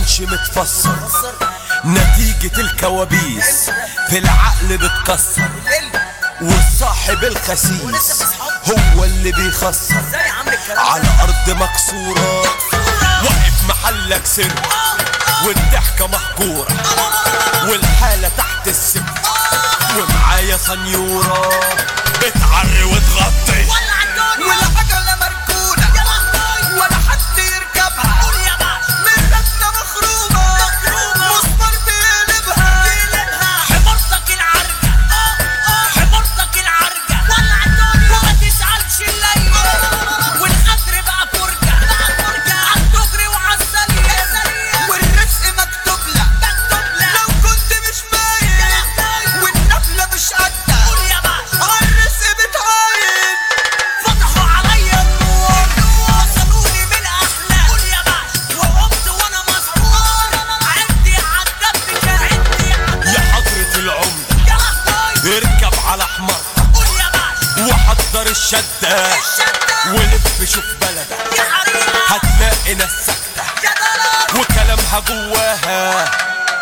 قرش متفسر نتيجة الكوابيس في العقل بتكسر والصاحب الخسيس هو اللي بيخسر ازاي يا عم الكلام على أرض مكسورة واقف محلك سر والضحكة مهجورة والحالة تحت السر ومعايا سنيورة بتعري وتغطي ولع الدنيا والعجلة مركونة يا لهوي ولا حد يركبها قول يا باشا من ركنة مخرومة مخرومة. مسمار بيقلبها قلبها حمارتك العرجة حمارتك العرجة ولع الدنيا وما تسألش الليل والقدر بقى فرجة عالدغري وعالسريع والرزق مكتوب لك مكتوب لك لو كنت مش باين والنفلة مش قدها قول يا باشا عالرزق بتعاين فتحوا عليا النور وصلوني من احلام قول يا باشا وقمت وانا مسرور عندي عالدبك عندي عالدبك يا حضرة العمدة يا لهوي اركب على حمار قول يا باشا وحضر الشدة الشدة ولف شوف بلدك يا حريقة هتلاقي ناس ساكتة يا دلال وكلامها جواها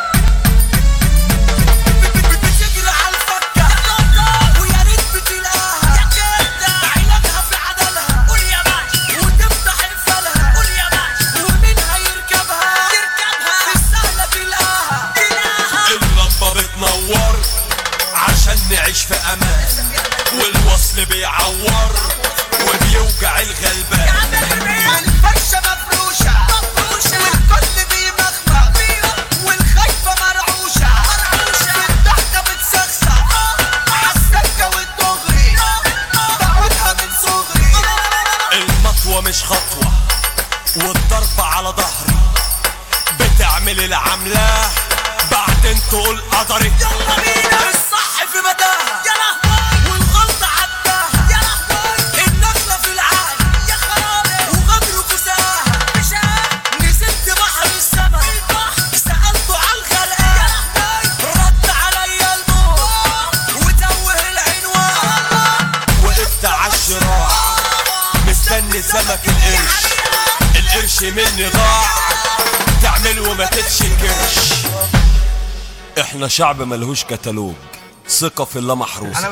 بتجري على الفكة ويا ريت بتلاقاها يا كده عيناتها في عدلها قول يا باشا وتفتح الفلها قول يا باشا ومين هيركبها تركبها في السهلة تلاقاها تلاها اللمبة بتنور عشان نعيش في امان والوصل بيعور وبيوجع الغلبان الفرشة مفروشة مفروشة. والكل بيمخمخ والخايفة مرعوشة في الضحكة بتسخسخ عالسكة والدغري بعودها من صغري المطوة مش خطوة والضربة على ظهري بتعمل العملة بعدين تقول قدري يلا بينا الصح في مداها يا لهوي والغلطة عداها يا لهوي النخلة في العالي يا خرابي وغدر كساها مش عارف نزلت بحر السما سألته على الغرقان رد عليا الموت وتوه العنوان وقفت عالشراع مستني سمك القرش القرش مني ضاع تعمل وما تتشكرش احنا شعب ملهوش كتالوج ثقة في الله محروسة